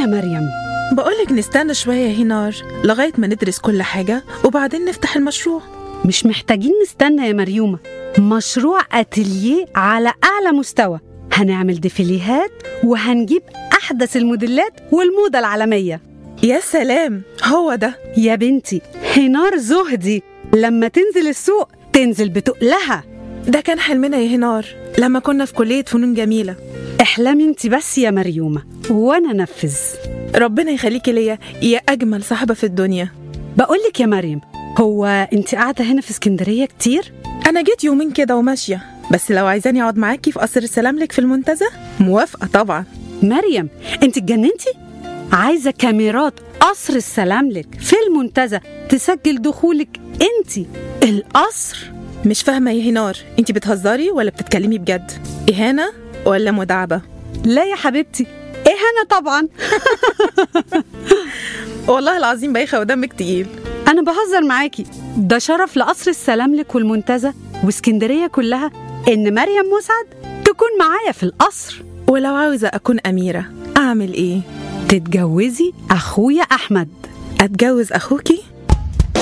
يا مريم بقولك نستنى شوية يا هنار لغاية ما ندرس كل حاجة وبعدين نفتح المشروع مش محتاجين نستنى يا مريومة مشروع أتليه على أعلى مستوى هنعمل ديفيليهات وهنجيب أحدث الموديلات والموضة العالمية يا سلام هو ده يا بنتي هنار زهدي لما تنزل السوق تنزل بتقلها ده كان حلمنا يا هنار لما كنا في كلية فنون جميلة احلمي انت بس يا مريومة وانا نفذ ربنا يخليكي ليا يا أجمل صاحبة في الدنيا بقولك يا مريم هو انت قاعدة هنا في اسكندرية كتير؟ أنا جيت يومين كده وماشية بس لو عايزاني أقعد معاكي في قصر السلاملك في المنتزه موافقة طبعا مريم انت اتجننتي؟ عايزة كاميرات قصر السلاملك في المنتزه تسجل دخولك انت القصر مش فاهمة يا هنار انتي بتهزري ولا بتتكلمي بجد إهانة ولا مداعبة لا يا حبيبتي ايه انا طبعا والله العظيم بايخة ودمك تقيل انا بهزر معاكي ده شرف لقصر السلاملك والمنتزه واسكندرية كلها ان مريم مسعد تكون معايا في القصر ولو عاوزة أكون أميرة أعمل إيه؟ تتجوزي اخويا احمد أتجوز أخوكي؟